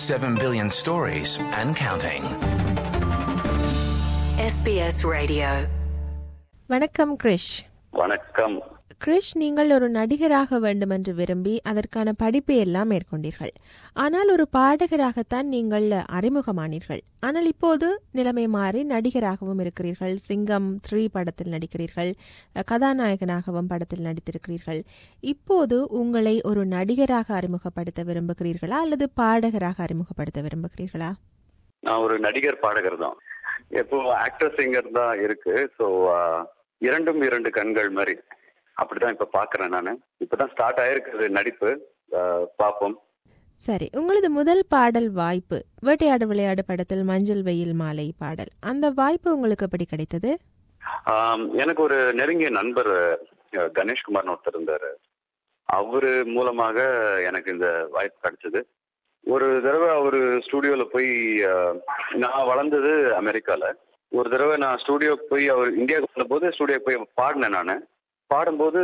7 billion stories and counting. SBS Radio. வணக்கம் கிரிஷ் வணக்கம் கிரிஷ் நீங்கள் ஒரு நடிகராக வேண்டும் என்று விரும்பி அதற்கான படிப்பை எல்லாம் மேற்கொண்டீர்கள் ஆனால் ஒரு பாடகராகத்தான் நீங்கள் அறிமுகமானீர்கள் ஆனால் இப்போது நிலைமை மாறி நடிகராகவும் இருக்கிறீர்கள் சிங்கம் த்ரீ படத்தில் நடிக்கிறீர்கள் கதாநாயகனாகவும் படத்தில் நடித்திருக்கிறீர்கள் இப்போது உங்களை ஒரு நடிகராக அறிமுகப்படுத்த விரும்புகிறீர்களா அல்லது பாடகராக அறிமுகப்படுத்த விரும்புகிறீர்களா நான் ஒரு நடிகர் பாடகர் தான் இப்போ ஆக்டர் சிங்கர் தான் இருக்கு ஸோ இரண்டும் இரண்டு கண்கள் மாதிரி அப்படிதான் இப்ப பாக்குறேன் நான் இப்பதான் ஸ்டார்ட் ஆயிருக்குது நடிப்பு ஆஹ் பார்ப்போம் சரி உங்களது முதல் பாடல் வாய்ப்பு வேட்டையாடு விளையாடு படத்தில் மஞ்சள் வெயில் மாலை பாடல் அந்த வாய்ப்பு உங்களுக்கு எப்படி கிடைத்தது ஆம், எனக்கு ஒரு நெருங்கிய நண்பர் அஹ், கணேஷ்குமார்னு ஒருத்தர் இருந்தாரு அவரு மூலமாக எனக்கு இந்த வாய்ப்பு கிடைச்சது ஒரு தடவை அவரு ஸ்டூடியோல போய் அஹ், நான் வளர்ந்தது அமெரிக்கால ஒரு தடவை நான் ஸ்டூடியோக்கு போய் அவர் இந்தியாவுக்கு வந்தபோது ஸ்டூடியோக்கு போய் பாடினேன் நான் பாடும்போது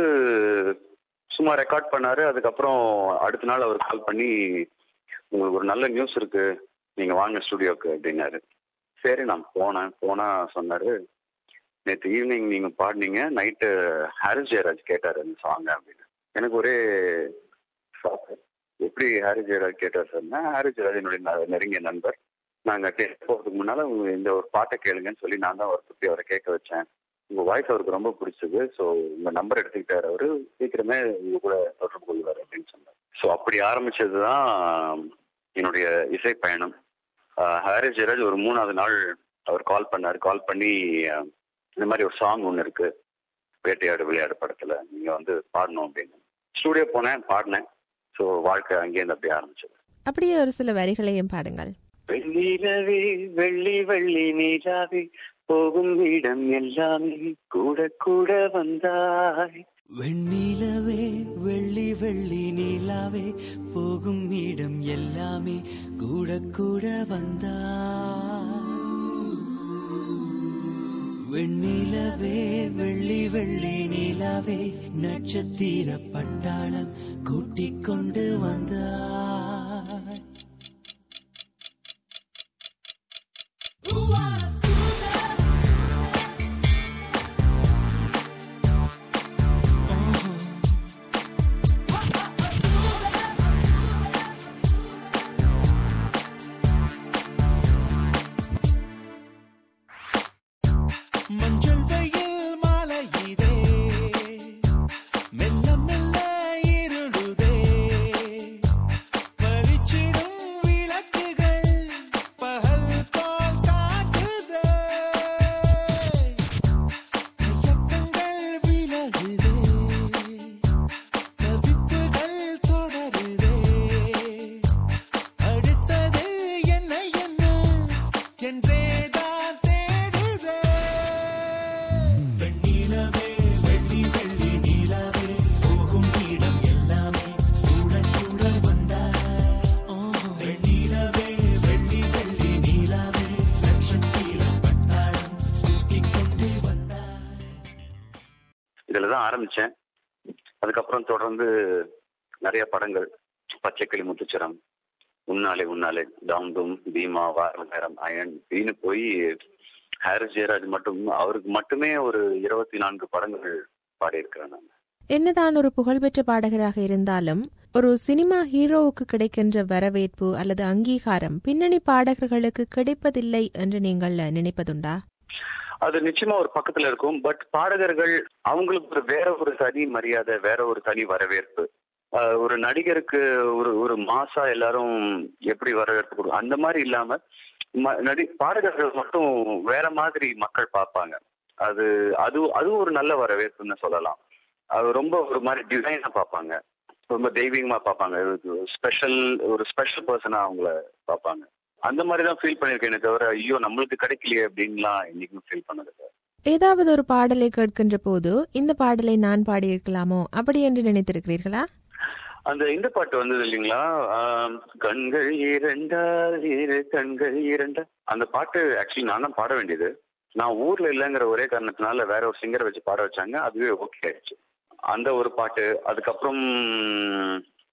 சும்மா ரெக்கார்ட் பண்ணாரு அதுக்கப்புறம் அடுத்த நாள் அவர் கால் பண்ணி உங்களுக்கு ஒரு நல்ல நியூஸ் இருக்கு நீங்க வாங்க ஸ்டூடியோக்கு அப்படின்னாரு சரி நான் போனேன் போனா சொன்னாரு நேற்று ஈவினிங் நீங்க பாடினீங்க நைட்டு ஹாரிஸ் ஜெயராஜ் கேட்டாரு இந்த சாங் அப்படின்னு எனக்கு ஒரே shock. எப்படி ஹாரிஸ் ஜெயராஜ் கேட்டார் சொன்னா ஹாரிஸ் ஜெயராஜ் என்னுடைய ந- நெருங்கிய நண்பர் நாங்க கேட்க போறதுக்கு முன்னால உங்க இந்த ஒரு பாட்டை கேளுங்கன்னு சொல்லி நான் தான் அவரை பத்தி அவரை கேட்க வச்சேன் உங்க வாய்ஸ் அவருக்கு ரொம்ப பிடிச்சது ஸோ உங்க நம்பர் எடுத்துக்கிட்டாரு அவரு சீக்கிரமே உங்க கூட தொடர்பு கொள்வார் அப்படின்னு சொன்னார் ஸோ அப்படி ஆரம்பிச்சது தான் என்னுடைய இசை பயணம் ஆஹ் ஹாரிஸ் ஜெயராஜ் ஒரு மூணாவது நாள் அவர் கால் பண்ணாரு கால் பண்ணி ஆஹ் இந்த மாதிரி ஒரு சாங் ஒன்று இருக்கு வேட்டையாடு விளையாடு படத்துல நீங்க வந்து பாடணும் அப்படின்னு ஸ்டூடியோ போனேன் பாடினேன் ஸோ வாழ்க்கை அங்கேருந்து அப்படி ஆரம்பிச்சது அப்படியே ஒரு சில வரிகளையும் பாடுங்கள் வெள்ளிலவே வெள்ளி வெள்ளி நீராவே போகும் இடம் எல்லாமே கூட கூட வந்தாய் வெண்ணிலவே வெள்ளி வெள்ளி நீலாவே போகும் இடம் எல்லாமே கூட கூட வந்தா வெண்ணிலவே வெள்ளி வெள்ளி நீலாவே நட்சத்திர பட்டாளம் கூட்டிக் கொண்டு வந்தா மஞ்சள் வெயில் மாலை இதே மெல்ல மெல்ல இருளுதே பளிச்சிடும் விளக்குகள் பகல் போல் காட்டுதே கையக்கங்கள் விலகுதே தவிப்புகள் தொடருதே அடுத்தது என்ன என்ன என்றேதான் தேடுதே வெண்ணிலவே வெள்ளி வெள்ளி நீலாவே போகும் இடம் எல்லாமே கூட கூட வந்தா வெண்ணிலவே வெள்ளி வெள்ளி நீலாவே நட்சத்திர பட்டாளம் தூக்கிக் கொண்டு வந்தா இதுல தான் ஆரம்பிச்சேன் அதுக்கப்புறம் தொடர்ந்து நிறைய படங்கள் பச்சைக்கிளி முத்துச்சரம் உன்னாலே உன்னாலே தாம்தும் பீமா வார நேரம் அயன் இப்படின்னு போய் ஹாரிஸ் ஜெயராஜ் மட்டும் அவருக்கு மட்டுமே ஒரு இருபத்தி நான்கு படங்கள் பாடியிருக்கிறேன் நான் என்னதான் ஒரு புகழ்பெற்ற பாடகராக இருந்தாலும் ஒரு சினிமா ஹீரோவுக்கு கிடைக்கின்ற வரவேற்பு அல்லது அங்கீகாரம் பின்னணி பாடகர்களுக்கு கிடைப்பதில்லை என்று நீங்கள் நினைப்பதுண்டா அது நிச்சயமா ஒரு பக்கத்துல இருக்கும் பட் பாடகர்கள் அவங்களுக்கு ஒரு வேற ஒரு தனி மரியாதை வேற ஒரு தனி வரவேற்பு ஆஹ் ஒரு நடிகருக்கு ஒரு ஒரு மாசா எல்லாரும் எப்படி வரவேற்பு கொடுக்கும் அந்த மாதிரி இல்லாம ம- நடி பாடகர்கள் மட்டும் வேற மாதிரி மக்கள் பார்ப்பாங்க அது அது அதுவும் ஒரு நல்ல வரவேற்புன்னு சொல்லலாம் அது ரொம்ப ஒரு மாதிரி டிசைனா பார்ப்பாங்க ரொம்ப தெய்வீகமா பார்ப்பாங்க ஸ்பெஷல் ஒரு ஸ்பெஷல் பர்சனா அவங்கள பார்ப்பாங்க அந்த மாதிரி தான் ஃபீல் பண்ணிருக்கேனே தவிர ஐயோ நம்மளுக்கு கிடைக்கலையே அப்படின்லாம் இன்னைக்கும் ஃபீல் பண்ணது இல்ல. ஏதாவது ஒரு பாடலை கேட்கின்ற போது இந்த பாடலை நான் பாடியிருக்கலாமோ அப்படி என்று நினைத்திருக்கிறீர்களா அந்த இந்த பாட்டு வந்தது இல்லைங்களா ஆம், கண்கள் இரண்டா இரு கண்கள் இரண்டா அந்த பாட்டு ஆக்சுவலி நான் தான் பாட வேண்டியது நான் ஊர்ல இல்லைங்கிற ஒரே காரணத்தினால வேற ஒரு சிங்கரை வச்சு பாட வச்சாங்க அதுவே ஓகே ஆயிடுச்சு அந்த ஒரு பாட்டு அதுக்கப்புறம்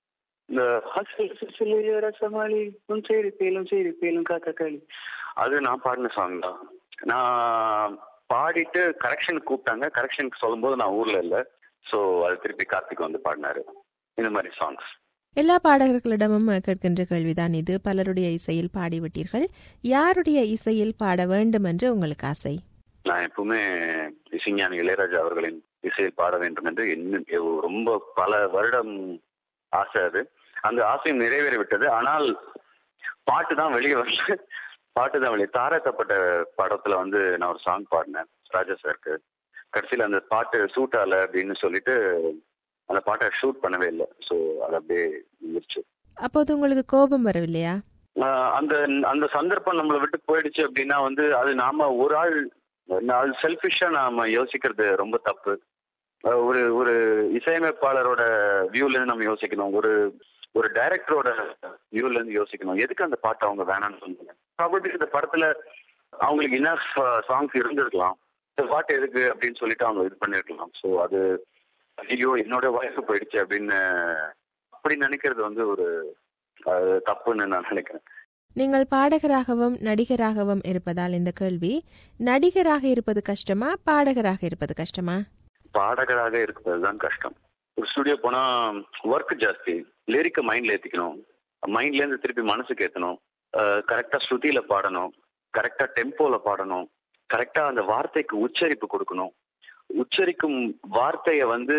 இந்த ஹசில் சிசிலிய ரசமாலி உன் சரி பேலும் சரி பேலும் காக்கா களி அது நான் பாடின சாங் தான் நான் பாடிட்டு கரெக்ஷனுக்கு கூப்பிட்டாங்க கரெக்ஷனுக்கு சொல்லும்போது நான் ஊர்ல இல்லை ஸோ அது திருப்பி கார்த்திக் வந்து பாடினாரு இந்த மாதிரி சாங்ஸ் எல்லா பாடகர்களிடமும் கேட்கின்ற கேள்விதான் இது பலருடைய இசையில் பாடிவிட்டீர்கள் யாருடைய இசையில் பாட வேண்டும் என்று உங்களுக்கு ஆசை நான் எப்பவுமே இசைஞானி இளையராஜா அவர்களின் இசையில் பாட வேண்டும் என்று இன்னும் எவ்வ- ரொம்ப பல வருடம் ஆசை அது அந்த ஆசையும் நிறைவேறி விட்டது ஆனால் பாட்டு தான் வெளியே வரல பாட்டு தான் வெளியே தாரத்தப்பட்ட படத்துல வந்து நான் ஒரு சாங் பாடினேன் ராஜா சாருக்கு கடைசியில் அந்த பாட்டு சூட் ஆகல அப்படின்னு சொல்லிட்டு அந்த பாட்டை ஷூட் பண்ணவே இல்லை ஸோ அது அப்படியே இருந்துச்சு அப்போது உங்களுக்கு கோபம் வரவில்லையா ஆஹ் அந்த அந்த சந்தர்ப்பம் நம்மளை விட்டு போயிடுச்சு அப்படின்னா வந்து அது நாம ஒரு ஆள் அது செல்ஃபிஷா நாம யோசிக்கிறது ரொம்ப தப்பு ஆஹ் ஒரு ஒரு இசையமைப்பாளரோட வியூல இருந்து நம்ம யோசிக்கணும் ஒரு ஒரு டைரக்டரோட வியூல இருந்து யோசிக்கணும் எதுக்கு அந்த பாட்டு அவங்க வேணாம்னு சொன்னாங்க ப்ராபர்ட்டி இந்த படத்துல அவங்களுக்கு என்ன சாங்ஸ் இருந்திருக்கலாம் இந்த பாட்டு எதுக்கு அப்படின்னு சொல்லிட்டு அவங்க இது பண்ணிருக்கலாம் ஸோ அது ஐயோ என்னோட வயசு போயிடுச்சு அப்படின்னு அப்படி நினைக்கிறது வந்து ஒரு அது தப்புன்னு நான் நினைக்கிறேன் நீங்கள் பாடகராகவும் நடிகராகவும் இருப்பதால் இந்த கேள்வி நடிகராக இருப்பது கஷ்டமா பாடகராக இருப்பது கஷ்டமா பாடகராக இருக்கிறது தான் கஷ்டம் ஒரு ஸ்டுடியோ போனா ஒர்க் ஜாஸ்தி லிரிக்க மைண்ட்ல ஏத்திக்கணும் மைண்ட்ல இருந்து திருப்பி மனசுக்கு ஏத்தணும் கரெக்டா ஸ்ருதியில பாடணும் கரெக்டா டெம்போல பாடணும் கரெக்டா அந்த வார்த்தைக்கு உச்சரிப்பு கொடுக்கணும் உச்சரிக்கும் வார்த்தைய வந்து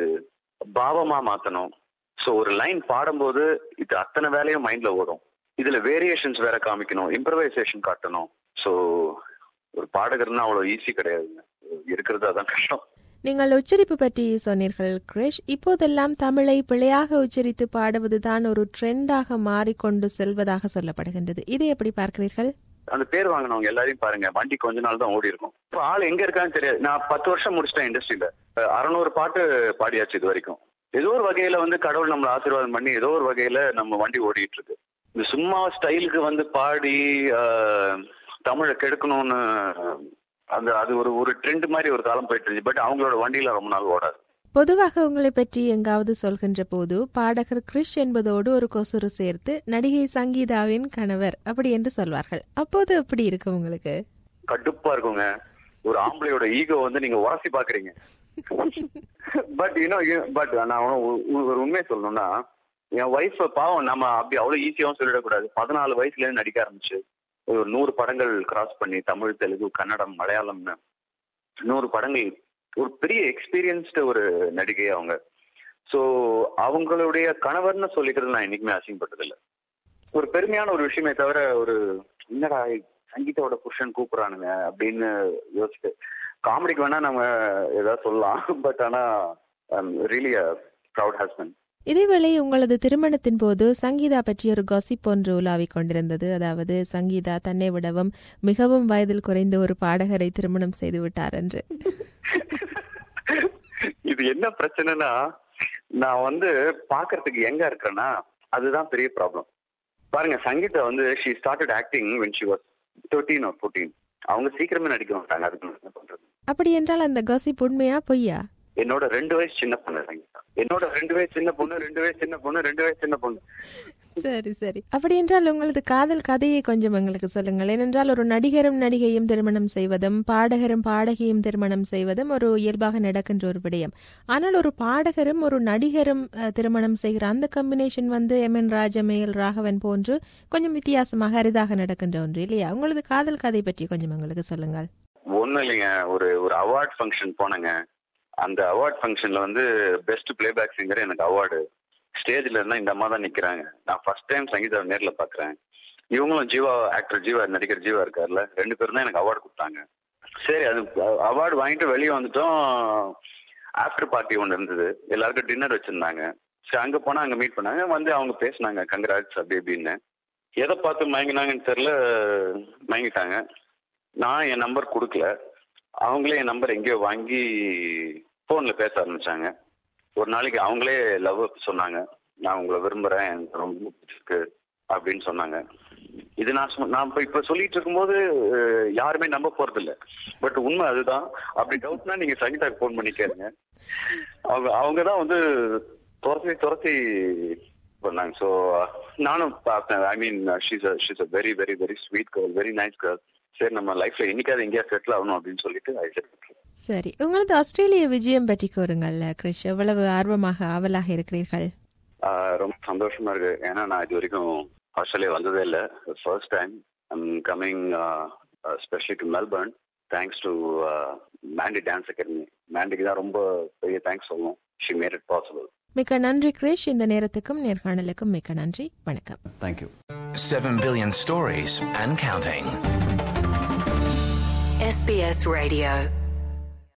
பாவமா மாத்தணும் ஸோ ஒரு லைன் பாடும்போது இது அத்தனை வேலையும் மைண்ட்ல ஓடும் இதுல வேரியேஷன்ஸ் வேற காமிக்கணும் இம்ப்ரவைசேஷன் காட்டணும் ஸோ ஒரு பாடகர்னா அவ்வளவு ஈஸி கிடையாதுங்க இருக்கிறது அதான் கஷ்டம் நீங்கள் உச்சரிப்பு பற்றி சொன்னீர்கள் கிரிஷ் இப்போதெல்லாம் தமிழை பிழையாக உச்சரித்து பாடுவதுதான் ஒரு ட்ரெண்டாக மாறிக்கொண்டு செல்வதாக சொல்லப்படுகின்றது இதை எப்படி பார்க்கிறீர்கள் அந்த பேர் வாங்கினவங்க எல்லாரையும் பாருங்க வண்டி கொஞ்ச நாள் தான் ஓடி இருக்கும் இப்போ ஆள் எங்க இருக்கான்னு தெரியாது நான் பத்து வருஷம் முடிச்சிட்டேன் இண்டஸ்ட்ரியில அறநூறு பாட்டு பாடியாச்சு இது வரைக்கும் ஏதோ ஒரு வகையில வந்து கடவுள் நம்மளை ஆசீர்வாதம் பண்ணி ஏதோ ஒரு வகையில நம்ம வண்டி ஓடிட்டு இருக்கு இந்த சும்மா ஸ்டைலுக்கு வந்து பாடி ஆஹ், தமிழை கெடுக்கணும்னு அந்த அது ஒரு ஒரு ட்ரெண்ட் மாதிரி ஒரு காலம் போயிட்டு இருந்துச்சு பட் அவங்களோட வண்டியில ரொம்ப நாள் ஓடாது பொதுவாக உங்களை பற்றி எங்காவது சொல்கின்ற போது பாடகர் கிரிஷ் என்பதோடு ஒரு கொசுறு சேர்த்து நடிகை சங்கீதாவின் கணவர் அப்படி என்று சொல்வார்கள் அப்போது எப்படி இருக்கும் உங்களுக்கு கடுப்பா இருக்குங்க ஒரு ஆம்பளையோட ஈகோ வந்து நீங்க உரசி பாக்குறீங்க பட் இன்னும் பட் நான் ஒ- ஒ- ஒரு உண்மையை சொல்லணும்னா என் ஒய்ஃப் பாவம் நம்ம அப்படி அவ்வளவு ஈஸியாவும் சொல்லிடக்கூடாது பதினாலு வயசுல இருந்து நடிக்க ஆரம்பிச்சு ஒரு நூறு படங்கள் கிராஸ் பண்ணி தமிழ் தெலுங்கு கன்னடம் மலையாளம்னு நூறு படங்கள் ஒரு பெரிய எக்ஸ்பீரியன்ஸ்டு ஒரு நடிகை அவங்க ஸோ அவங்களுடைய கணவர்னு சொல்லிக்கிறது நான் என்னைக்குமே அசிங்கப்பட்டது இல்ல ஒரு பெருமையான ஒரு விஷயமே தவிர ஒரு என்னடா சங்கீதாவோட புருஷன் கூப்பிடுறானுங்க அப்படின்னு யோசிச்சு காமெடிக்கு வேணா நம்ம ஏதாவது சொல்லலாம் பட் ஆனா ரியலி ப்ரௌட் ஹஸ்பண்ட் இதேவேளை உங்களது திருமணத்தின் போது சங்கீதா பற்றி ஒரு காசிப் ஒன்று உலாவிக் கொண்டிருந்தது அதாவது சங்கீதா தன்னை விடவும் மிகவும் வயதில் குறைந்த ஒரு பாடகரை திருமணம் செய்து விட்டார் என்று இது என்ன பிரச்சனைனா நான் வந்து பாக்குறதுக்கு எங்க இருக்கிறேன்னா அதுதான் பெரிய ப்ராப்ளம் பாருங்க சங்கீதா வந்து she started acting when she was thirteen or fourteen அவங்க சீக்கிரமே நடிக்க மாட்டாங்க அதுக்கு நான் என்ன பண்றது அப்படி என்றால் அந்த காசிப் உண்மையா பொய்யா என்னோட ரெண்டு வயசு சின்ன பொண்ணு சங்கீதா என்னோட ரெண்டு வயசு சின்ன பொண்ணு ரெண்டு வயசு சின்ன பொண்ணு ரெண்டு வயசு சின்ன பொண்ணு சரி சரி அப்படி என்றால் உங்களது காதல் கதையை கொஞ்சம் எங்களுக்கு சொல்லுங்கள் ஏனென்றால் ஒரு நடிகரும் நடிகையும் திருமணம் செய்வதும் பாடகரும் பாடகியும் திருமணம் செய்வதும் ஒரு இயல்பாக நடக்கின்ற ஒரு விடயம் ஆனால் ஒரு பாடகரும் ஒரு நடிகரும் அஹ், திருமணம் செய்கிற அந்த காம்பினேஷன் வந்து எம் என் ராஜமேல் ராகவன் போன்று கொஞ்சம் வித்தியாசமாக அரிதாக நடக்கின்ற ஒன்று இல்லையா உங்களது காதல் கதை பற்றி கொஞ்சம் எங்களுக்கு சொல்லுங்கள் ஒண்ணும் இல்லைங்க ஒரு ஒரு அவார்ட் ஃபங்க்ஷன் போனேங்க அந்த அவார்ட் ஃபங்க்ஷன்ல வந்து பெஸ்ட் பிளேபேக் சிங்கர் எனக்கு அவார்டு ஸ்டேஜ்ல இருந்தா இந்த அம்மா தான் நிக்கிறாங்க நான் ஃபர்ஸ்ட் டைம் சங்கீதா நேர்ல பாக்குறேன் இவங்களும் ஜீவா ஆக்டர் ஜீவா நடிகர் ஜீவா இருக்கார்ல ரெண்டு பேரும் தான் எனக்கு அவார்டு கொடுத்தாங்க சரி அது அவார்டு வாங்கிட்டு வெளியே வந்துட்டோம் ஆஃப்டர் பார்ட்டி ஒன்று இருந்தது எல்லாருக்கும் டின்னர் வச்சிருந்தாங்க சரி அங்க போனா அங்க மீட் பண்ணாங்க வந்து அவங்க பேசினாங்க கங்கராஜ் அப்படி இப்படின்னு எதை பார்த்து மயங்கினாங்கன்னு தெரியல மயங்கிட்டாங்க நான் என் நம்பர் கொடுக்கல அவங்களே என் நம்பர் எங்கேயோ வாங்கி ஃபோனில் பேச ஆரம்பிச்சாங்க ஒரு நாளைக்கு அவங்களே லவ் சொன்னாங்க நான் உங்களை விரும்புறேன் எனக்கு ரொம்ப பிடிச்சிருக்கு அப்படின்னு சொன்னாங்க இது நான் சொ- நான் இப்போ இப்போ சொல்லிட்டு இருக்கும்போது அஹ், யாருமே நம்ப போறது இல்ல பட் உண்மை அதுதான் அப்படி டவுட்னா நீங்க சங்கீதாக்கு ஃபோன் பண்ணி கேளுங்க அவங்க அவங்க தான் வந்து துரத்தி துரத்தி பண்ணாங்க ஸோ நானும் பார்த்தேன் I mean she's she's a very very very sweet girl very nice girl சரி நம்ம லைஃப்ல என்னைக்காவது எங்கேயா செட்டில் ஆகணும் அப்படின்னு சொல்லிட்டு ஐ செட் சரி உங்களது ஆஸ்திரேலிய விஜயம் பற்றி கூறுங்கள் கிரிஷ் எவ்வளவு ஆர்வமாக ஆவலாக இருக்கிறீர்கள் ரொம்ப சந்தோஷமா இருக்கு ஏன்னா நான் இது வரைக்கும் ஆஸ்திரேலியா வந்ததே இல்லை first time I'm coming specially to Melbourne thanks to Mandy dance academy மேண்டிக்கு தான் ரொம்ப பெரிய தேங்க்ஸ் சொல்லணும் ஷி மேட் இட் பாசிபிள் மிக்க நன்றி கிரிஷ் இந்த நேரத்துக்கும் நேர்காணலுக்கும் மிக்க நன்றி வணக்கம் thank you 7 billion stories and counting. SBS Radio